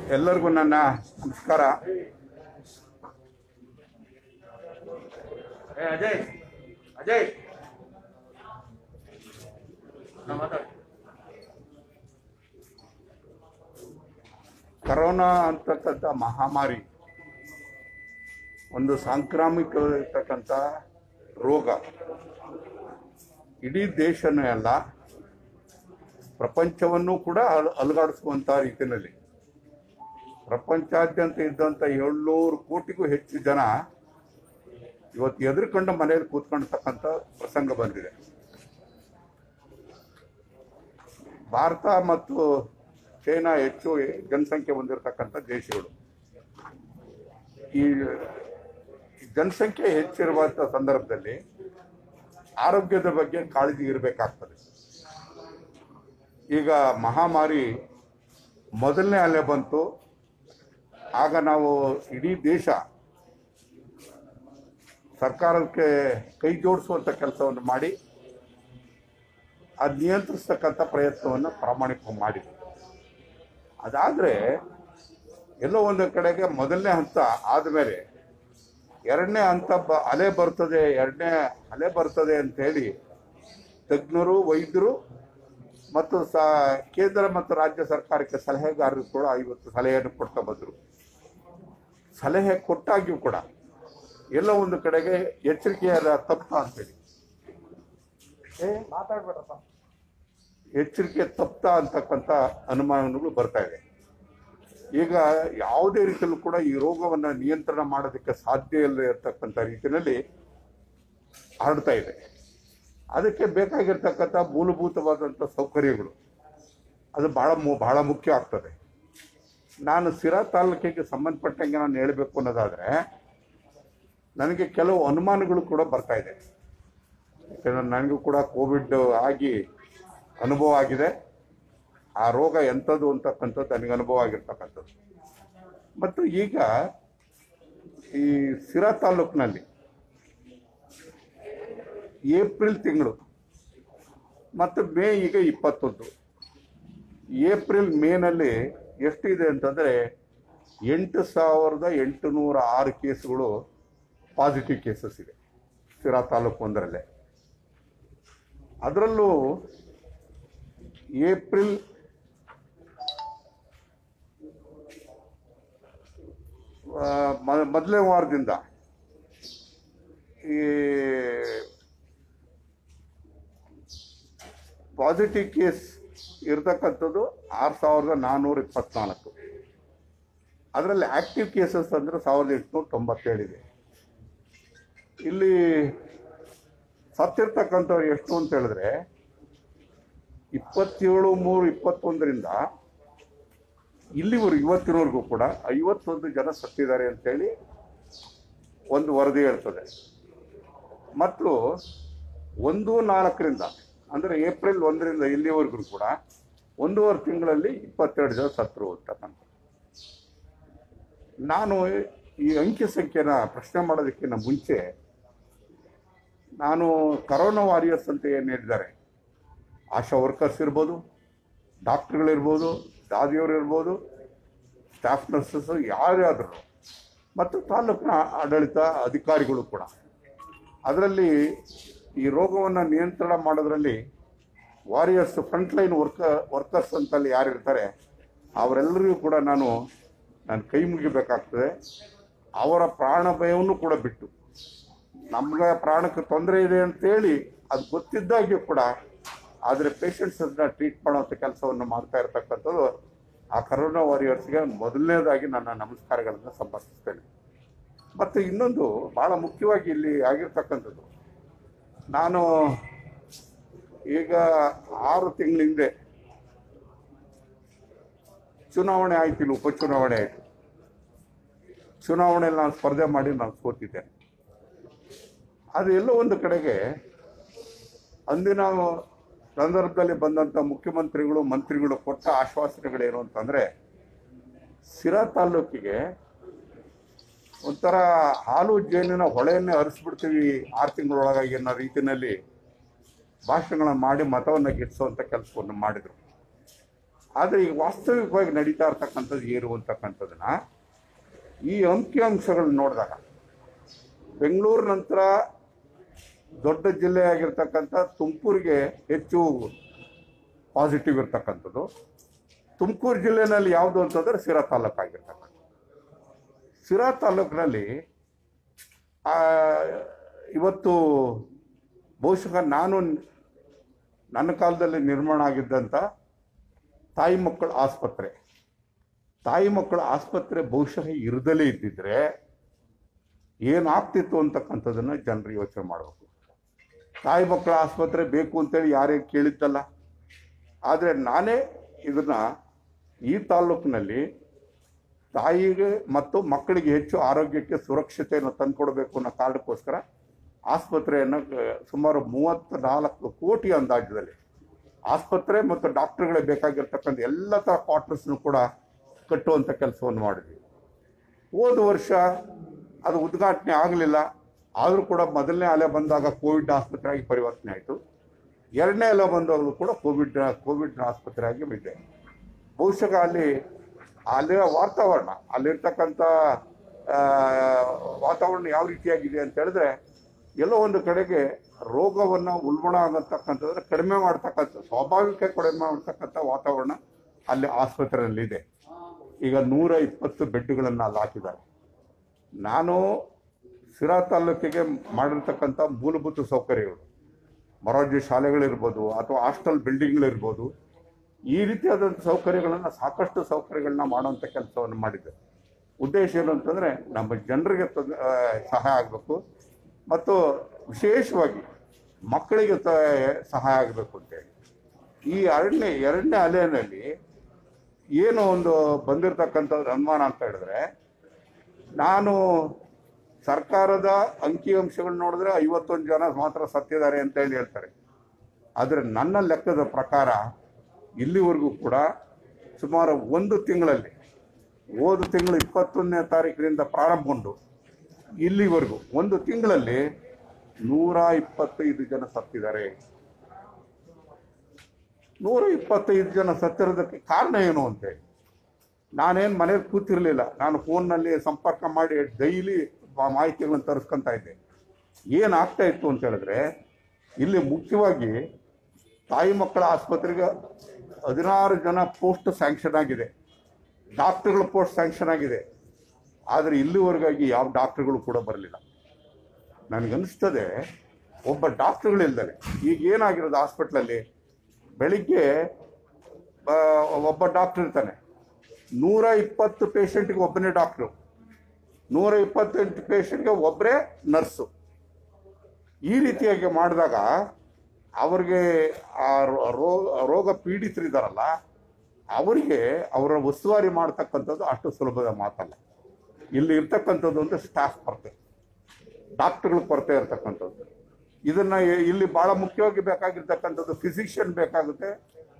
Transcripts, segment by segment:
ಎಲ್ಲರಿಗೂ ನನ್ನ ನಮಸ್ಕಾರ ಏ ಅಜಯ್ ಅಜಯ್ ನಾ ಮಾತಾಡ ಕರೋನಾ ಅಂತಕ್ಕಂಥ ಮಹಾಮಾರಿ ಒಂದು ಸಾಂಕ್ರಾಮಿಕ ಇರ್ತಕ್ಕಂಥ ರೋಗ ಇಡೀ ದೇಶನೇ ಅಲ್ಲ ಪ್ರಪಂಚವನ್ನು ಕೂಡ ಅಲ್- ಅಲುಗಾಡಿಸುವಂಥ ರೀತಿಯಲ್ಲಿ ಪ್ರಪಂಚಾದ್ಯಂತ ಇದ್ದಂಥ ಏಳ್ನೂರು ಕೋಟಿಗೂ ಹೆಚ್ಚು ಜನ ಇವತ್ತು ಎದುರುಕೊಂಡು ಮನೆಯಲ್ಲಿ ಕೂತ್ಕೊಳ್ತಕ್ಕಂಥ ಪ್ರಸಂಗ ಬಂದಿದೆ ಭಾರತ ಮತ್ತು ಚೈನಾ ಹೆಚ್ಚು ಜನಸಂಖ್ಯೆ ಹೊಂದಿರತಕ್ಕಂಥ ದೇಶಗಳು ಈ ಜನಸಂಖ್ಯೆ ಹೆಚ್ಚಿರುವಂಥ ಸಂದರ್ಭದಲ್ಲಿ ಆರೋಗ್ಯದ ಬಗ್ಗೆ ಕಾಳಜಿ ಇರಬೇಕಾಗ್ತದೆ ಈಗ ಮಹಾಮಾರಿ ಮೊದಲನೇ ಅಲೆ ಬಂತು ಆಗ ನಾವು ಇಡೀ ದೇಶ ಸರ್ಕಾರಕ್ಕೆ ಕೈ ಜೋಡಿಸುವಂಥ ಕೆಲಸವನ್ನು ಮಾಡಿ ಅದು ನಿಯಂತ್ರಿಸ್ತಕ್ಕಂಥ ಪ್ರಯತ್ನವನ್ನು ಪ್ರಾಮಾಣಿಕ ಮಾಡಿದ್ವಿ ಅದಾದರೆ ಎಲ್ಲೋ ಒಂದು ಕಡೆಗೆ ಮೊದಲನೇ ಹಂತ ಆದಮೇಲೆ ಎರಡನೇ ಹಂತ ಬ ಅಲೆ ಬರ್ತದೆ ಎರಡನೇ ಅಲೆ ಬರ್ತದೆ ಅಂತೇಳಿ ತಜ್ಞರು ವೈದ್ಯರು ಮತ್ತು ಸ ಕೇಂದ್ರ ಮತ್ತು ರಾಜ್ಯ ಸರ್ಕಾರಕ್ಕೆ ಸಲಹೆಗಾರರು ಕೂಡ ಇವತ್ತು ಸಲಹೆಯನ್ನು ಕೊಡ್ತಾ ಬಂದರು ಸಲಹೆ ಕೊಟ್ಟಾಗ್ಯೂ ಕೂಡ ಎಲ್ಲೋ ಒಂದು ಕಡೆಗೆ ಎಚ್ಚರಿಕೆಯಾದ ತಪ್ಪ ಅಂತೇಳಿ ಏ ಮಾತಾಡ್ಬೇಡಪ್ಪ ಎಚ್ಚರಿಕೆ ತಪ್ಪ ಅಂತಕ್ಕಂಥ ಅನುಮಾನಗಳು ಬರ್ತಾ ಇದೆ ಈಗ ಯಾವುದೇ ರೀತಿಯಲ್ಲೂ ಕೂಡ ಈ ರೋಗವನ್ನು ನಿಯಂತ್ರಣ ಮಾಡೋದಕ್ಕೆ ಸಾಧ್ಯ ಇಲ್ಲ ಇರತಕ್ಕಂಥ ರೀತಿಯಲ್ಲಿ ಹರಡ್ತಾ ಇದೆ ಅದಕ್ಕೆ ಬೇಕಾಗಿರ್ತಕ್ಕಂಥ ಮೂಲಭೂತವಾದಂಥ ಸೌಕರ್ಯಗಳು ಅದು ಬಹಳ ಮು ಬಹಳ ಮುಖ್ಯ ಆಗ್ತದೆ ನಾನು ಸಿರಾ ತಾಲೂಕಿಗೆ ಸಂಬಂಧಪಟ್ಟಂಗೆ ನಾನು ಹೇಳಬೇಕು ಅನ್ನೋದಾದರೆ ನನಗೆ ಕೆಲವು ಅನುಮಾನಗಳು ಕೂಡ ಬರ್ತಾ ಇದೆ ಯಾಕಂದ್ರೆ ನನಗೂ ಕೂಡ ಕೋವಿಡ್ ಆಗಿ ಅನುಭವ ಆಗಿದೆ ಆ ರೋಗ ಎಂಥದ್ದು ಅಂತಕ್ಕಂಥದ್ದು ನನಗೆ ಅನುಭವ ಆಗಿರ್ತಕ್ಕಂಥದ್ದು ಮತ್ತು ಈಗ ಈ ಸಿರಾ ತಾಲೂಕಿನಲ್ಲಿ ಏಪ್ರಿಲ್ ತಿಂಗಳು ಮತ್ತು ಮೇ ಈಗ ಇಪ್ಪತ್ತೊಂದು ಏಪ್ರಿಲ್ ಮೇನಲ್ಲಿ ಎಷ್ಟಿದೆ ಅಂತಂದರೆ ಎಂಟು ಸಾವಿರದ ಎಂಟುನೂರ ಆರು ಕೇಸುಗಳು ಪಾಸಿಟಿವ್ ಕೇಸಸ್ ಇದೆ ಸಿರಾ ತಾಲೂಕು ಒಂದರಲ್ಲೇ ಅದರಲ್ಲೂ ಏಪ್ರಿಲ್ ಆ, ಮ- ಮೊದಲನೇ ವಾರದಿಂದ ಈ ಪಾಸಿಟಿವ್ ಕೇಸ್ ಇರ್ತಕ್ಕಂಥದ್ದು ಆರು ಸಾವಿರದ ನಾನ್ನೂರ ಇಪ್ಪತ್ನಾಲ್ಕು ಅದರಲ್ಲಿ ಆಕ್ಟಿವ್ ಕೇಸಸ್ ಅಂದರೆ ಸಾವಿರದ ಎಂಟುನೂರ ತೊಂಬತ್ತೇಳಿದೆ ಇಲ್ಲಿ ಸತ್ತಿರ್ತಕ್ಕಂಥವ್ರು ಎಷ್ಟು ಅಂತ ಹೇಳಿದ್ರೆ ಇಪ್ಪತ್ತೇಳು ಮೂರು ಇಪ್ಪತ್ತೊಂದರಿಂದ ಇಲ್ಲಿವರೆಗೂ ಇವತ್ತಿನವರೆಗೂ ಕೂಡ ಐವತ್ತೊಂದು ಜನ ಸತ್ತಿದ್ದಾರೆ ಅಂತೇಳಿ ಒಂದು ವರದಿ ಹೇಳ್ತದೆ ಮತ್ತು ಒಂದು ನಾಲ್ಕರಿಂದ ಅಂದರೆ ಏಪ್ರಿಲ್ ಒಂದರಿಂದ ಇಲ್ಲಿವರೆಗೂ ಕೂಡ ಒಂದೂವರೆ ತಿಂಗಳಲ್ಲಿ ಇಪ್ಪತ್ತೆರಡು ಜನ ಸತ್ತರು ಅಂತಕ್ಕಂಥ ನಾನು ಈ ಅಂಕಿ ಸಂಖ್ಯೆನ ಪ್ರಶ್ನೆ ಮಾಡೋದಕ್ಕಿಂತ ಮುಂಚೆ ನಾನು ಕರೋನಾ ವಾರಿಯರ್ಸ್ ಅಂತ ಏನು ಹೇಳಿದ್ದಾರೆ ಆಶಾ ವರ್ಕರ್ಸ್ ಇರ್ಬೋದು ಡಾಕ್ಟ್ರುಗಳಿರ್ಬೋದು ದಾದಿಯವರು ಇರ್ಬೋದು ಸ್ಟಾಫ್ ನರ್ಸಸ್ ಯಾರ್ಯಾದ್ರು ಮತ್ತು ತಾಲೂಕಿನ ಆಡಳಿತ ಅಧಿಕಾರಿಗಳು ಕೂಡ ಅದರಲ್ಲಿ ಈ ರೋಗವನ್ನು ನಿಯಂತ್ರಣ ಮಾಡೋದ್ರಲ್ಲಿ ವಾರಿಯರ್ಸ್ ಫ್ರಂಟ್ಲೈನ್ ವರ್ಕ ವರ್ಕರ್ಸ್ ಅಂತಲ್ಲಿ ಯಾರಿರ್ತಾರೆ ಅವರೆಲ್ಲರಿಗೂ ಕೂಡ ನಾನು ನಾನು ಕೈ ಮುಗಿಬೇಕಾಗ್ತದೆ ಅವರ ಪ್ರಾಣ ಭಯವನ್ನು ಕೂಡ ಬಿಟ್ಟು ನಮ್ಗೆ ಪ್ರಾಣಕ್ಕೆ ತೊಂದರೆ ಇದೆ ಅಂತೇಳಿ ಅದು ಗೊತ್ತಿದ್ದಾಗ್ಯೂ ಕೂಡ ಆದರೆ ಪೇಷಂಟ್ಸನ್ನ ಟ್ರೀಟ್ ಮಾಡೋಂಥ ಕೆಲಸವನ್ನು ಮಾಡ್ತಾ ಇರತಕ್ಕಂಥದ್ದು ಆ ಕರೋನಾ ವಾರಿಯರ್ಸ್ಗೆ ಮೊದಲನೇದಾಗಿ ನನ್ನ ನಮಸ್ಕಾರಗಳನ್ನು ಸಮರ್ಪಿಸ್ತೇನೆ ಮತ್ತು ಇನ್ನೊಂದು ಭಾಳ ಮುಖ್ಯವಾಗಿ ಇಲ್ಲಿ ಆಗಿರ್ತಕ್ಕಂಥದ್ದು ನಾನು ಈಗ ಆರು ತಿಂಗಳ ಹಿಂದೆ ಚುನಾವಣೆ ಆಯ್ತು ಇಲ್ಲಿ ಉಪಚುನಾವಣೆ ಆಯಿತು ಚುನಾವಣೆಯಲ್ಲಿ ನಾನು ಸ್ಪರ್ಧೆ ಮಾಡಿ ನಾನು ಸೋತಿದ್ದೇನೆ ಅದು ಎಲ್ಲೋ ಒಂದು ಕಡೆಗೆ ಅಂದಿನ ಸಂದರ್ಭದಲ್ಲಿ ಬಂದಂಥ ಮುಖ್ಯಮಂತ್ರಿಗಳು ಮಂತ್ರಿಗಳು ಕೊಟ್ಟ ಆಶ್ವಾಸನೆಗಳೇನು ಅಂತಂದರೆ ಸಿರಾ ತಾಲೂಕಿಗೆ ಒಂಥರ ಹಾಲು ಜೇನಿನ ಹೊಳೆಯನ್ನೇ ಹರಿಸ್ಬಿಡ್ತೀವಿ ಆರು ತಿಂಗಳೊಳಗಾಗಿ ಅನ್ನೋ ರೀತಿಯಲ್ಲಿ ಭಾಷಣಗಳನ್ನ ಮಾಡಿ ಮತವನ್ನು ಗೆಲ್ಲಿಸುವಂಥ ಕೆಲಸವನ್ನು ಮಾಡಿದರು ಆದರೆ ಈಗ ವಾಸ್ತವಿಕವಾಗಿ ನಡೀತಾ ಇರ್ತಕ್ಕಂಥದ್ದು ಏನು ಅಂತಕ್ಕಂಥದ್ದನ್ನ ಈ ಅಂಕಿಅಂಶಗಳನ್ನ ನೋಡಿದಾಗ ಬೆಂಗಳೂರು ನಂತರ ದೊಡ್ಡ ಜಿಲ್ಲೆಯಾಗಿರ್ತಕ್ಕಂಥ ತುಮಕೂರಿಗೆ ಹೆಚ್ಚು ಪಾಸಿಟಿವ್ ಇರ್ತಕ್ಕಂಥದ್ದು ತುಮಕೂರು ಜಿಲ್ಲೆನಲ್ಲಿ ಯಾವುದು ಅಂತಂದ್ರೆ ಸಿರಾ ತಾಲೂಕಾಗಿರ್ತಕ್ಕಂಥ ಸಿರಾ ತಾಲೂಕಿನಲ್ಲಿ ಆ, ಇವತ್ತು ಬಹುಶಃ ನಾನು ನನ್ನ ಕಾಲದಲ್ಲಿ ನಿರ್ಮಾಣ ಆಗಿದ್ದಂಥ ತಾಯಿ ಮಕ್ಕಳ ಆಸ್ಪತ್ರೆ ತಾಯಿ ಮಕ್ಕಳ ಆಸ್ಪತ್ರೆ ಬಹುಶಃ ಇರದಲೇ ಇದ್ದಿದ್ರೆ ಏನಾಗ್ತಿತ್ತು ಅಂತಕ್ಕಂಥದ್ದನ್ನು ಜನರು ಯೋಚನೆ ಮಾಡಬೇಕು ತಾಯಿ ಮಕ್ಕಳ ಆಸ್ಪತ್ರೆ ಬೇಕು ಅಂತೇಳಿ ಯಾರೇ ಕೇಳಿದ್ದಲ್ಲ ಆದರೆ ನಾನೇ ಇದನ್ನ ಈ ತಾಲೂಕಿನಲ್ಲಿ ತಾಯಿಗೆ ಮತ್ತು ಮಕ್ಕಳಿಗೆ ಹೆಚ್ಚು ಆರೋಗ್ಯಕ್ಕೆ ಸುರಕ್ಷತೆಯನ್ನು ತಂದುಕೊಡ್ಬೇಕು ಅನ್ನೋ ಕಾರಣಕ್ಕೋಸ್ಕರ ಆಸ್ಪತ್ರೆಯನ್ನು ಅಹ್, ಸುಮಾರು ಮೂವತ್ತ ನಾಲ್ಕು ಕೋಟಿ ಅಂದಾಜದಲ್ಲಿ ಆಸ್ಪತ್ರೆ ಮತ್ತು ಡಾಕ್ಟರ್ಗಳೇ ಬೇಕಾಗಿರ್ತಕ್ಕಂಥ ಎಲ್ಲ ಥರ ಕ್ವಾರ್ಟರ್ಸ್ನು ಕೂಡ ಕಟ್ಟುವಂಥ ಕೆಲಸವನ್ನು ಮಾಡಿದ್ವಿ ಹೋದ ವರ್ಷ ಅದು ಉದ್ಘಾಟನೆ ಆಗಲಿಲ್ಲ ಆದರೂ ಕೂಡ ಮೊದಲನೇ ಅಲೆ ಬಂದಾಗ ಕೋವಿಡ್ ಆಸ್ಪತ್ರೆ ಆಗಿ ಪರಿವರ್ತನೆ ಆಯಿತು ಎರಡನೇ ಅಲೆ ಬಂದಾಗಲೂ ಕೂಡ ಕೋವಿಡ್ ಕೋವಿಡ್ ಆಸ್ಪತ್ರೆ ಆಗಿ ಬಿದ್ದೆ ಬಹುಶಃ ಅಲ್ಲಿ ಅಲ್ಲಿನ ವಾತಾವರಣ ಅಲ್ಲಿರ್ತಕ್ಕಂಥ ಆ, ವಾತಾವರಣ ಯಾವ ರೀತಿಯಾಗಿದೆ ಅಂತ ಹೇಳಿದ್ರೆ ಎಲ್ಲೋ ಒಂದು ಕಡೆಗೆ ರೋಗವನ್ನು ಉಲ್ಬಣ ಆಗತಕ್ಕಂಥದ್ರೆ ಕಡಿಮೆ ಮಾಡ್ತಕ್ಕಂಥ ಸ್ವಾಭಾವಿಕ ಕಡಿಮೆ ಮಾಡ್ತಕ್ಕಂಥ ವಾತಾವರಣ ಅಲ್ಲಿ ಆಸ್ಪತ್ರೆಯಲ್ಲಿದೆ ಈಗ ನೂರ ಇಪ್ಪತ್ತು ಬೆಡ್ಗಳನ್ನು ಅಲ್ಲಿ ಹಾಕಿದ್ದಾರೆ ನಾನು ಸಿರಾ ತಾಲೂಕಿಗೆ ಮಾಡಿರ್ತಕ್ಕಂಥ ಮೂಲಭೂತ ಸೌಕರ್ಯಗಳು ಮೊರಾರ್ಜಿ ಶಾಲೆಗಳಿರ್ಬೋದು ಅಥವಾ ಹಾಸ್ಟೆಲ್ ಬಿಲ್ಡಿಂಗ್ಗಳಿರ್ಬೋದು ಈ ರೀತಿಯಾದಂಥ ಸೌಕರ್ಯಗಳನ್ನು ಸಾಕಷ್ಟು ಸೌಕರ್ಯಗಳನ್ನ ಮಾಡುವಂಥ ಕೆಲಸವನ್ನು ಮಾಡಿದ್ದೆ ಉದ್ದೇಶ ಏನು ಅಂತಂದರೆ ನಮ್ಮ ಜನರಿಗೆ ತೊಂದ್- ಆ, ಸಹಾಯ ಆಗಬೇಕು ಮತ್ತು ವಿಶೇಷವಾಗಿ ಮಕ್ಕಳಿಗೆ ತ ಸಹಾಯ ಆಗಬೇಕು ಅಂತೇಳಿ ಈ ಎರಡನೇ ಎರಡನೇ ಅಲೆಯಲ್ಲಿ ಏನು ಒಂದು ಬಂದಿರತಕ್ಕಂಥದ್ದು ಅನುಮಾನ ಅಂತ ಹೇಳಿದ್ರೆ ನಾನು ಸರ್ಕಾರದ ಅಂಕಿಅಂಶಗಳು ನೋಡಿದ್ರೆ ಐವತ್ತೊಂದು ಜನ ಮಾತ್ರ ಸತ್ತಿದ್ದಾರೆ ಅಂತ ಹೇಳಿ ಹೇಳ್ತಾರೆ ಆದರೆ ನನ್ನ ಲೆಕ್ಕದ ಪ್ರಕಾರ ಇಲ್ಲಿವರೆಗೂ ಕೂಡ ಸುಮಾರು ಒಂದು ತಿಂಗಳಲ್ಲಿ ಹೋದ ತಿಂಗಳು ಇಪ್ಪತ್ತೊಂದನೇ ತಾರೀಕಿನಿಂದ ಪ್ರಾರಂಭಗೊಂಡು ಇಲ್ಲಿವರೆಗೂ ಒಂದು ತಿಂಗಳಲ್ಲಿ ನೂರ ಇಪ್ಪತ್ತೈದು ಜನ ಸತ್ತಿದ್ದಾರೆ ನೂರ ಇಪ್ಪತ್ತೈದು ಜನ ಸತ್ತಿರೋದಕ್ಕೆ ಕಾರಣ ಏನು ಅಂತೇಳಿ ನಾನೇನು ಮನೇಲಿ ಕೂತಿರಲಿಲ್ಲ ನಾನು ಫೋನ್ನಲ್ಲಿ ಸಂಪರ್ಕ ಮಾಡಿ ಡೈಲಿ ಮಾಹಿತಿಗಳನ್ನು ತರಿಸ್ಕೊಂತ ಇದ್ದೆ ಏನಾಗ್ತಾ ಇತ್ತು ಅಂತ ಹೇಳಿದ್ರೆ ಇಲ್ಲಿ ಮುಖ್ಯವಾಗಿ ತಾಯಿ ಮಕ್ಕಳ ಆಸ್ಪತ್ರೆಗೆ ಹದಿನಾರು ಜನ ಪೋಸ್ಟ್ ಸ್ಯಾಂಕ್ಷನ್ ಆಗಿದೆ ಡಾಕ್ಟರ್ಗಳ ಪೋಸ್ಟ್ ಸ್ಯಾಂಕ್ಷನ್ ಆಗಿದೆ ಆದರೆ ಇಲ್ಲಿವರೆಗಾಗಿ ಯಾವ ಡಾಕ್ಟರ್ಗಳು ಕೂಡ ಬರಲಿಲ್ಲ ನನಗನ್ನಿಸ್ತದೆ ಒಬ್ಬ ಡಾಕ್ಟರ್ಗಳಿಲ್ದರೆ ಈಗ ಏನಾಗಿರೋದು ಹಾಸ್ಪಿಟ್ಲಲ್ಲಿ ಬೆಳಿಗ್ಗೆ ಆ, ಒಬ್ಬ ಡಾಕ್ಟರ್ ಇರ್ತಾನೆ ನೂರ ಇಪ್ಪತ್ತು ಪೇಷಂಟ್ಗೆ ಒಬ್ಬನೇ ಡಾಕ್ಟ್ರು ನೂರ ಇಪ್ಪತ್ತೆಂಟು ಪೇಷಂಟ್ಗೆ ಒಬ್ಬರೇ ನರ್ಸು ಈ ರೀತಿಯಾಗಿ ಮಾಡಿದಾಗ ಅವ್ರಿಗೆ ಆ ರೋ- ರೋಗ ರೋಗ ಪೀಡಿತರಿದ್ದಾರಲ್ಲ ಅವರಿಗೆ ಅವರ ಉಸ್ತುವಾರಿ ಮಾಡ್ತಕ್ಕಂಥದ್ದು ಅಷ್ಟು ಸುಲಭದ ಮಾತಲ್ಲ ಇಲ್ಲಿ ಇರ್ತಕ್ಕಂಥದ್ದು ಒಂದು ಸ್ಟಾಫ್ ಕೊರತೆ ಡಾಕ್ಟರ್ಗಳ ಕೊರತೆ ಇರ್ತಕ್ಕಂಥದ್ದು ಇದನ್ನ ಇ- ಇಲ್ಲಿ ಬಹಳ ಮುಖ್ಯವಾಗಿ ಬೇಕಾಗಿರ್ತಕ್ಕಂಥದ್ದು ಫಿಸಿಷಿಯನ್ ಬೇಕಾಗುತ್ತೆ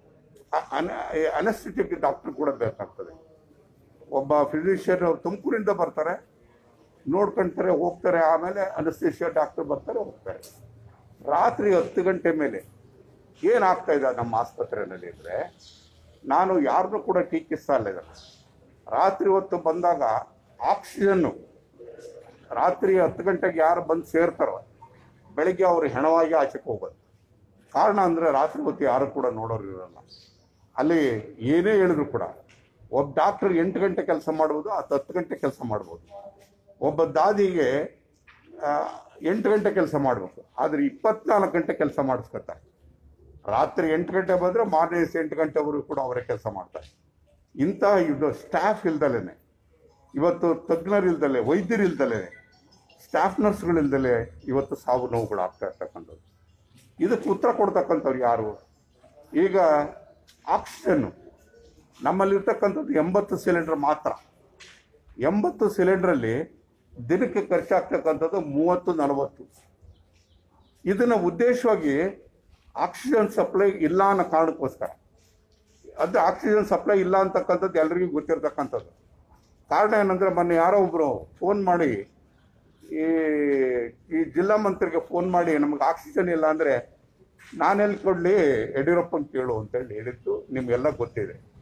ಅನಸ್ಥೆಟಿಕ್ ಡಾಕ್ಟರ್ ಕೂಡ ಬೇಕಾಗ್ತದೆ ಒಬ್ಬ ಫಿಸಿಷಿಯನ್ ತುಮಕೂರಿಂದ ಬರ್ತಾರೆ ನೋಡ್ಕೊಂತಾರೆ ಹೋಗ್ತಾರೆ ಆಮೇಲೆ ಅನಸ್ಥೇಷಿಯಾ ಡಾಕ್ಟರ್ ಬರ್ತಾರೆ ಹೋಗ್ತಾರೆ ರಾತ್ರಿ ಹತ್ತು ಗಂಟೆ ಮೇಲೆ ಏನಾಗ್ತಾ ಇದೆ ನಮ್ಮ ಆಸ್ಪತ್ರೆಯಲ್ಲಿ ಅಂದರೆ ನಾನು ಯಾರನ್ನೂ ಕೂಡ ಟೀಕಿಸ್ತಾ ಇಲ್ಲ ಇದನ್ನು ರಾತ್ರಿ ಹೊತ್ತು ಬಂದಾಗ ಆಕ್ಸಿಜನ್ನು ರಾತ್ರಿ ಹತ್ತು ಗಂಟೆಗೆ ಯಾರು ಬಂದು ಸೇರ್ತಾರೋ ಬೆಳಿಗ್ಗೆ ಅವರು ಹೆಣವಾಗಿ ಆಚೆಗೆ ಹೋಗೋದು ಕಾರಣ ಅಂದರೆ ರಾತ್ರಿ ಹೊತ್ತು ಯಾರು ಕೂಡ ನೋಡೋರು ಇರಲ್ಲ ಅಲ್ಲಿ ಏನೇ ಹೇಳಿದ್ರು ಕೂಡ ಒಬ್ಬ ಡಾಕ್ಟರ್ ಎಂಟು ಗಂಟೆ ಕೆಲಸ ಮಾಡ್ಬೋದು ಅಥವಾ ಹತ್ತು ಗಂಟೆ ಕೆಲಸ ಮಾಡ್ಬೋದು ಒಬ್ಬ ದಾದಿಗೆ ಆ, ಎಂಟು ಗಂಟೆ ಕೆಲಸ ಮಾಡಬೇಕು ಆದರೆ ಇಪ್ಪತ್ನಾಲ್ಕು ಗಂಟೆ ಕೆಲಸ ಮಾಡಿಸ್ಕೊತಾರೆ ರಾತ್ರಿ ಎಂಟು ಗಂಟೆ ಬಂದರೆ ಮಾರ್ನಿಂಗ್ ಎಂಟು ಗಂಟೆವರೆಗೂ ಕೂಡ ಅವರೇ ಕೆಲಸ ಮಾಡ್ತಾರೆ ಇಂಥ ಇದು ಸ್ಟಾಫ್ ಇಲ್ದಲೇ ಇವತ್ತು ತಜ್ಞರಿಲ್ದಲೆ ವೈದ್ಯರಿಲ್ದಲೆ ಸ್ಟಾಫ್ ನರ್ಸ್ಗಳಿಲ್ದಲೆ ಇವತ್ತು ಸಾವು ನೋವುಗಳು ಆಗ್ತಾ ಇರ್ತಕ್ಕಂಥದ್ದು ಇದಕ್ಕೆ ಉತ್ತರ ಕೊಡ್ತಕ್ಕಂಥವ್ರು ಯಾರು ಈಗ ಆಕ್ಸಿಜನ್ನು ನಮ್ಮಲ್ಲಿರ್ತಕ್ಕಂಥದ್ದು ಎಂಬತ್ತು ಸಿಲಿಂಡರ್ ಮಾತ್ರ ಎಂಬತ್ತು ಸಿಲಿಂಡ್ರಲ್ಲಿ ದಿನಕ್ಕೆ ಖರ್ಚಾಗ್ತಕ್ಕಂಥದ್ದು ಮೂವತ್ತು ನಲವತ್ತು ಇದನ್ನು ಉದ್ದೇಶವಾಗಿ ಆಕ್ಸಿಜನ್ ಸಪ್ಲೈ ಇಲ್ಲ ಅನ್ನೋ ಕಾರಣಕ್ಕೋಸ್ಕರ ಅದು ಆಕ್ಸಿಜನ್ ಸಪ್ಲೈ ಇಲ್ಲ ಅಂತಕ್ಕಂಥದ್ದು ಎಲ್ರಿಗೂ ಗೊತ್ತಿರ್ತಕ್ಕಂಥದ್ದು ಕಾರಣ ಏನಂದರೆ ಮೊನ್ನೆ ಯಾರೋ ಒಬ್ಬರು ಫೋನ್ ಮಾಡಿ ಈ ಈ ಜಿಲ್ಲಾ ಮಂತ್ರಿಗೆ ಫೋನ್ ಮಾಡಿ ನಮಗೆ ಆಕ್ಸಿಜನ್ ಇಲ್ಲ ಅಂದರೆ ನಾನೆಲ್ಲಿ ಕೊಡಲಿ ಯಡಿಯೂರಪ್ಪನ ಕೇಳು ಅಂತೇಳಿ ಹೇಳಿದ್ದು ನಿಮಗೆಲ್ಲ ಗೊತ್ತಿದೆ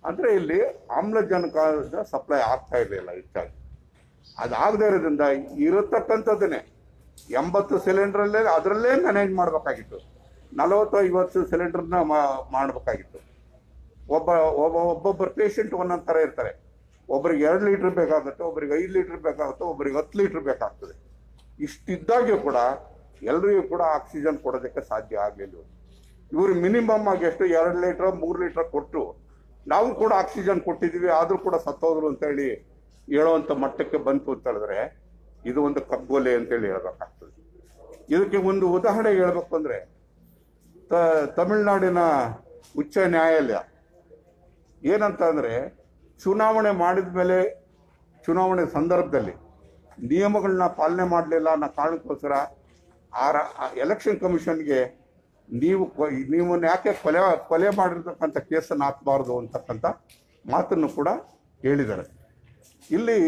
ಅಂದರೆ ಇಲ್ಲಿ ಆಮ್ಲಜನಕದ ಸಪ್ಲೈ ಆಗ್ತಾ ಇರಲಿಲ್ಲ ಹೆಚ್ಚಾಗಿ ಅದಾಗದೇ ಇರೋದ್ರಿಂದ ಇರತಕ್ಕಂಥದ್ದನ್ನೇ ಎಂಬತ್ತು ಸಿಲಿಂಡ್ರಲ್ಲೇ ಅದರಲ್ಲೇ ಮ್ಯಾನೇಜ್ ಮಾಡಬೇಕಾಗಿತ್ತು ನಲವತ್ತು ಐವತ್ತು ಸಿಲಿಂಡರ್ನ ಮಾಡಬೇಕಾಗಿತ್ತು ಒಬ್ಬ ಒಬ್ಬ ಒಬ್ಬೊಬ್ಬರು ಪೇಷಂಟ್ ಒಂದೊಂದು ಥರ ಇರ್ತಾರೆ ಒಬ್ರಿಗೆ ಎರಡು ಲೀಟ್ರ್ ಬೇಕಾಗುತ್ತೆ ಒಬ್ರಿಗೆ ಐದು ಲೀಟ್ರ್ ಬೇಕಾಗುತ್ತೆ ಒಬ್ರಿಗೆ ಹತ್ತು ಲೀಟ್ರ್ ಬೇಕಾಗ್ತದೆ ಇಷ್ಟಿದ್ದಾಗ್ಯೂ ಕೂಡ ಎಲ್ರಿಗೂ ಕೂಡ ಆಕ್ಸಿಜನ್ ಕೊಡೋದಕ್ಕೆ ಸಾಧ್ಯ ಆಗಲಿಲ್ಲ ಇವರು ಮಿನಿಮಮ್ ಆಗಿ ಎಷ್ಟು ಎರಡು ಲೀಟ್ರ್ ಮೂರು ಲೀಟ್ರ್ ಕೊಟ್ಟು ನಾವು ಕೂಡ ಆಕ್ಸಿಜನ್ ಕೊಟ್ಟಿದ್ದೀವಿ ಆದರೂ ಕೂಡ ಸತ್ತೋದ್ರು ಅಂತೇಳಿ ಹೇಳುವಂಥ ಮಟ್ಟಕ್ಕೆ ಬಂತು ಅಂತ ಹೇಳಿದ್ರೆ ಇದು ಒಂದು ಕಗ್ಗೊಲೆ ಅಂತೇಳಿ ಹೇಳ್ಬೇಕಾಗ್ತದೆ ಇದಕ್ಕೆ ಒಂದು ಉದಾಹರಣೆ ಹೇಳ್ಬೇಕು ಅಂದರೆ ತ ತಮಿಳುನಾಡಿನ ಉಚ್ಚ ನ್ಯಾಯಾಲಯ ಏನಂತ ಅಂದರೆ ಚುನಾವಣೆ ಮಾಡಿದ ಮೇಲೆ ಚುನಾವಣೆ ಸಂದರ್ಭದಲ್ಲಿ ನಿಯಮಗಳನ್ನ ಪಾಲನೆ ಮಾಡಲಿಲ್ಲ ಅನ್ನೋ ಕಾರಣಕ್ಕೋಸ್ಕರ ಆ ಎಲೆಕ್ಷನ್ ಕಮಿಷನ್ಗೆ ನೀವು ಕೊ- ನೀವು ಯಾಕೆ ಕೊಲೆ ಕೊಲೆ ಮಾಡಿರ್ತಕ್ಕಂಥ ಕೇಸನ್ನು ಹಾಕಬಾರ್ದು ಅಂತಕ್ಕಂಥ ಮಾತನ್ನು ಕೂಡ ಹೇಳಿದ್ದಾರೆ ಇಲ್ಲಿ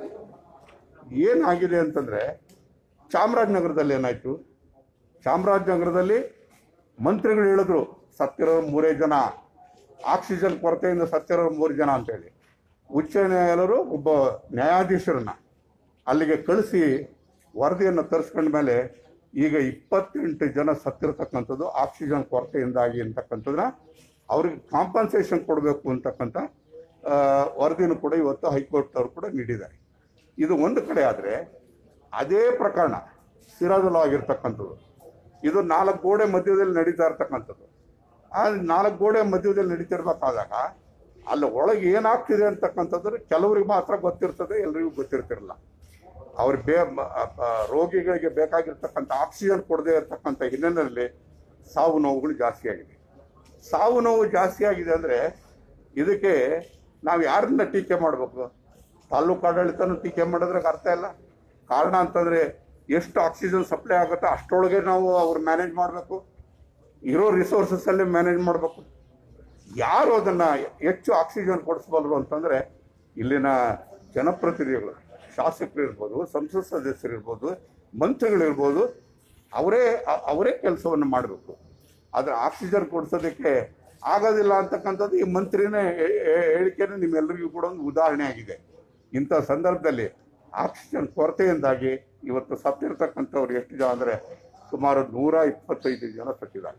ಏನಾಗಿದೆ ಅಂತಂದರೆ ಚಾಮರಾಜನಗರದಲ್ಲಿ ಏನಾಯಿತು ಚಾಮರಾಜನಗರದಲ್ಲಿ ಮಂತ್ರಿಗಳು ಹೇಳಿದ್ರು ಸತ್ತಿರೋರು ಮೂರೇ ಜನ ಆಕ್ಸಿಜನ್ ಕೊರತೆಯಿಂದ ಸತ್ತಿರೋರು ಮೂರು ಜನ ಅಂತೇಳಿ ಉಚ್ಚ ನ್ಯಾಯಾಲಯರು ಒಬ್ಬ ನ್ಯಾಯಾಧೀಶರನ್ನ ಅಲ್ಲಿಗೆ ಕಳಿಸಿ ವರದಿಯನ್ನು ತರಿಸ್ಕೊಂಡ ಮೇಲೆ ಈಗ ಇಪ್ಪತ್ತೆಂಟು ಜನ ಸತ್ತಿರತಕ್ಕಂಥದ್ದು ಆಕ್ಸಿಜನ್ ಕೊರತೆಯಿಂದಾಗಿ ಅಂತಕ್ಕಂಥದ್ದನ್ನ ಅವ್ರಿಗೆ ಕಾಂಪನ್ಸೇಷನ್ ಕೊಡಬೇಕು ಅಂತಕ್ಕಂಥ ಆ, ವರದಿನೂ ಕೂಡ ಇವತ್ತು ಹೈಕೋರ್ಟ್ ಅವರು ಕೂಡ ನೀಡಿದ್ದಾರೆ ಇದು ಒಂದು ಕಡೆ ಆದರೆ ಅದೇ ಪ್ರಕರಣ ಸಿರಾದಲ್ಲಿ ಆಗಿರ್ತಕ್ಕಂಥದ್ದು ಇದು ನಾಲ್ಕು ಗೋಡೆ ಮಧ್ಯದಲ್ಲಿ ನಡೀತಾ ಇರ್ತಕ್ಕಂಥದ್ದು ಆ ನಾಲ್ಕು ಗೋಡೆ ಮಧ್ಯದಲ್ಲಿ ನಡೀತಿರ್ಬೇಕಾದಾಗ ಅಲ್ಲಿ ಒಳಗೆ ಏನಾಗ್ತಿದೆ ಅಂತಕ್ಕಂಥದ್ದು ಕೆಲವರಿಗೆ ಮಾತ್ರ ಗೊತ್ತಿರ್ತದೆ ಎಲ್ರಿಗೂ ಗೊತ್ತಿರ್ತಿರಲ್ಲ ಅವ್ರ ಬೇ ಮ- ಅ- ಅ- ರೋಗಿಗಳಿಗೆ ಬೇಕಾಗಿರ್ತಕ್ಕಂಥ ಆಕ್ಸಿಜನ್ ಕೊಡದೇ ಇರತಕ್ಕಂಥ ಹಿನ್ನೆಲೆಯಲ್ಲಿ ಸಾವು ನೋವುಗಳು ಜಾಸ್ತಿ ಆಗಿದೆ ಸಾವು ನೋವು ಜಾಸ್ತಿ ಆಗಿದೆ ಅಂದರೆ ಇದಕ್ಕೆ ನಾವು ಯಾರನ್ನ ಟೀಕೆ ಮಾಡಬೇಕು ತಾಲೂಕು ಆಡಳಿತನೂ ಟೀಕೆ ಮಾಡೋದ್ರಾಗ ಅರ್ಥ ಇಲ್ಲ ಕಾರಣ ಅಂತಂದರೆ ಎಷ್ಟು ಆಕ್ಸಿಜನ್ ಸಪ್ಲೈ ಆಗುತ್ತೋ ಅಷ್ಟರೊಳಗೆ ನಾವು ಅವ್ರು ಮ್ಯಾನೇಜ್ ಮಾಡಬೇಕು ಇರೋ ರಿಸೋರ್ಸಸ್ಸಲ್ಲಿ ಮ್ಯಾನೇಜ್ ಮಾಡಬೇಕು ಯಾರು ಅದನ್ನು ಹೆಚ್ಚು ಆಕ್ಸಿಜನ್ ಕೊಡಿಸ್ಬಲ್ರು ಅಂತಂದರೆ ಇಲ್ಲಿನ ಜನಪ್ರತಿನಿಧಿಗಳು ಶಾಸಕರು ಇರ್ಬೋದು ಸಂಸತ್ ಸದಸ್ಯರು ಇರ್ಬೋದು ಮಂತ್ರಿಗಳಿರ್ಬೋದು ಅವರೇ ಅ- ಅವರೇ ಕೆಲಸವನ್ನು ಮಾಡಬೇಕು ಆದರೆ ಆಕ್ಸಿಜನ್ ಕೊಡಿಸೋದಕ್ಕೆ ಆಗೋದಿಲ್ಲ ಅಂತಕ್ಕಂಥದ್ದು ಈ ಮಂತ್ರಿನೇ ಹೇ- ಹೇ- ಹೇಳಿಕೆನೇ ನಿಮ್ಮೆಲ್ಲರಿಗೂ ಕೂಡ ಒಂದು ಉದಾಹರಣೆ ಆಗಿದೆ ಇಂಥ ಸಂದರ್ಭದಲ್ಲಿ ಆಕ್ಸಿಜನ್ ಕೊರತೆಯಿಂದಾಗಿ ಇವತ್ತು ಸತ್ತಿರ್ತಕ್ಕಂಥವ್ರು ಎಷ್ಟು ಜನ ಅಂದರೆ ಸುಮಾರು ನೂರ ಇಪ್ಪತ್ತೈದು ಜನ ಸತ್ತಿದ್ದಾರೆ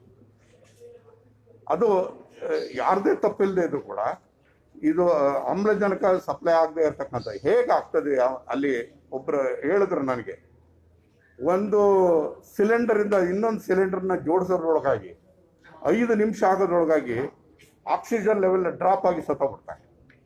ಅದು ಆ, ಯಾರದೇ ತಪ್ಪಿಲ್ಲದೆ ಇದ್ರು ಕೂಡ ಇದು ಆ, ಆಮ್ಲಜನಕ ಸಪ್ಲೈ ಆಗದೆ ಇರತಕ್ಕಂಥ ಹೇಗಾಗ್ತದೆ ಯಾವ- ಅಲ್ಲಿ ಒಬ್ಬರು ಹೇಳಿದ್ರು ನನಗೆ ಒಂದು ಸಿಲಿಂಡರಿಂದ ಇನ್ನೊಂದು ಸಿಲಿಂಡರ್ನ ಜೋಡಿಸೋದ್ರೊಳಗಾಗಿ ಐದು ನಿಮಿಷ ಆಗೋದ್ರೊಳಗಾಗಿ ಆಕ್ಸಿಜನ್ ಲೆವೆಲ್ ಡ್ರಾಪ್ ಆಗಿ ಸತ್ತೋಗ್ಬಿಡ್ತಾರೆ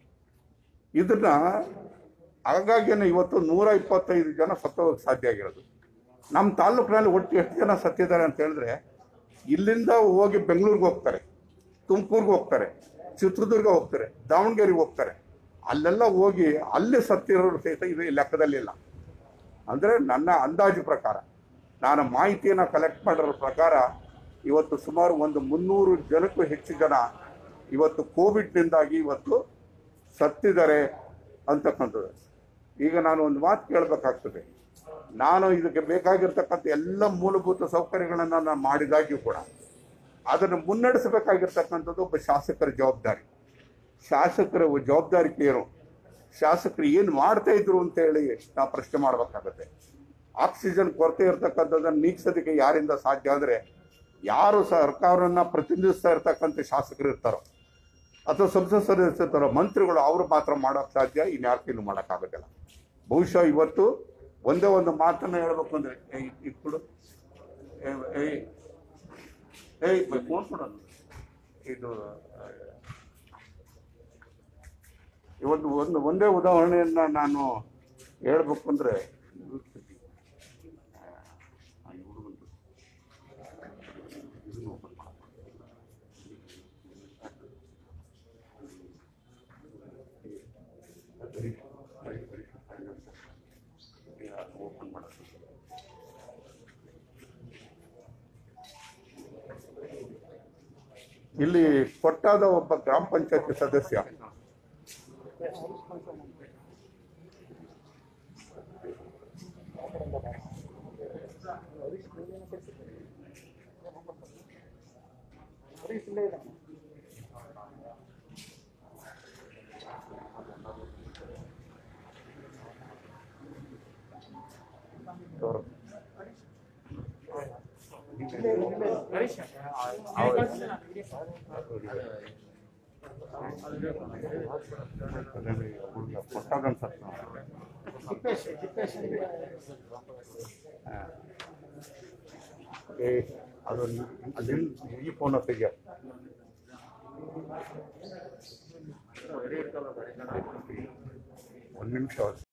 ಇದನ್ನ ಹಾಗಾಗಿನೇ ಇವತ್ತು ನೂರ ಇಪ್ಪತ್ತೈದು ಜನ ಸತ್ತೋಗಕ್ಕೆ ಸಾಧ್ಯ ಆಗಿರೋದು ನಮ್ಮ ತಾಲೂಕಿನಲ್ಲಿ ಒಟ್ಟು ಎಷ್ಟು ಜನ ಸತ್ತಿದ್ದಾರೆ ಅಂತ ಹೇಳಿದ್ರೆ ಇಲ್ಲಿಂದ ಹೋಗಿ ಬೆಂಗಳೂರಿಗೆ ಹೋಗ್ತಾರೆ ತುಮಕೂರಿಗೆ ಹೋಗ್ತಾರೆ ಚಿತ್ರದುರ್ಗ ಹೋಗ್ತಾರೆ ದಾವಣಗೆರೆಗೆ ಹೋಗ್ತಾರೆ ಅಲ್ಲೆಲ್ಲ ಹೋಗಿ ಅಲ್ಲಿ ಸತ್ತಿರೋರು ಸಹಿತ ಇದು ಈ ಲೆಕ್ಕದಲ್ಲಿಲ್ಲ ಅಂದರೆ ನನ್ನ ಅಂದಾಜು ಪ್ರಕಾರ ನಾನು ಮಾಹಿತಿಯನ್ನು ಕಲೆಕ್ಟ್ ಮಾಡಿರೋ ಪ್ರಕಾರ ಇವತ್ತು ಸುಮಾರು ಒಂದು ಮುನ್ನೂರು ಜನಕ್ಕೂ ಹೆಚ್ಚು ಜನ ಇವತ್ತು ಕೋವಿಡ್ನಿಂದಾಗಿ ಇವತ್ತು ಸತ್ತಿದ್ದಾರೆ ಅಂತಕ್ಕಂಥದ್ದು ಈಗ ನಾನು ಒಂದು ಮಾತು ಕೇಳಬೇಕಾಗ್ತದೆ ನಾನು ಇದಕ್ಕೆ ಬೇಕಾಗಿರ್ತಕ್ಕಂಥ ಎಲ್ಲ ಮೂಲಭೂತ ಸೌಕರ್ಯಗಳನ್ನು ನಾನು ಮಾಡಿದಾಗ್ಯೂ ಕೂಡ ಅದನ್ನು ಮುನ್ನಡೆಸಬೇಕಾಗಿರ್ತಕ್ಕಂಥದ್ದು ಒಬ್ಬ ಶಾಸಕರ ಜವಾಬ್ದಾರಿ ಶಾಸಕರ ಜವಾಬ್ದಾರಿ ಏನು ಶಾಸಕರು ಏನು ಮಾಡ್ತಾ ಇದ್ರು ಅಂತ ಹೇಳಿ ನಾವು ಪ್ರಶ್ನೆ ಮಾಡಬೇಕಾಗತ್ತೆ ಆಕ್ಸಿಜನ್ ಕೊರತೆ ಇರತಕ್ಕಂಥದ್ದನ್ನು ನೀಗಿಸೋದಕ್ಕೆ ಯಾರಿಂದ ಸಾಧ್ಯ ಅಂದರೆ ಯಾರು ಸರ್ಕಾರವನ್ನು ಪ್ರತಿನಿಧಿಸ್ತಾ ಇರ್ತಕ್ಕಂಥ ಶಾಸಕರು ಇರ್ತಾರೋ ಅಥವಾ ಸಂಸತ್ ಸದಸ್ಯರು ಇರ್ತಾರೋ ಮಂತ್ರಿಗಳು ಅವರು ಮಾತ್ರ ಮಾಡೋಕ್ಕೆ ಸಾಧ್ಯ ಇನ್ಯಾರ ಕೈಲೂ ಮಾಡೋಕ್ಕಾಗೋದಿಲ್ಲ ಬಹುಶಃ ಇವತ್ತು ಒಂದೇ ಒಂದು ಮಾತನ್ನು ಹೇಳ್ಬೇಕು ಅಂದರೆ ಏಯ್ ಇದು ಕೊಡು ಏಯ್, ಏಯ್ ಏಯ್ ಫೋನ್ ಕೊಡೋಣ ಇದು ಆ, ಇವತ್ತು ಒಂದು ಒಂದೇ ಉದಾಹರಣೆಯನ್ನ ನಾನು ಹೇಳ್ಬೇಕು ಅಂದ್ರೆ ಓಪನ್ ಮಾಡೋದು ಇಲ್ಲಿ ಕೊಟ್ಟಾದ ಒಬ್ಬ ಗ್ರಾಮ ಪಂಚಾಯತಿ ಸದಸ್ಯ ಹರೀಶ್ ಹುಡುಗ ಕೊಟ್ಟಾಗನ್ಸತ್ತೆ ತಿಪ್ಪೇಶ್ ತಿಪ್ಪೇಶ್ ಏ ಅದು ನಿನ್ ಈ ಫೋನ್ ತೆಗಿಯ ಒಂದು ನಿಮಿಷ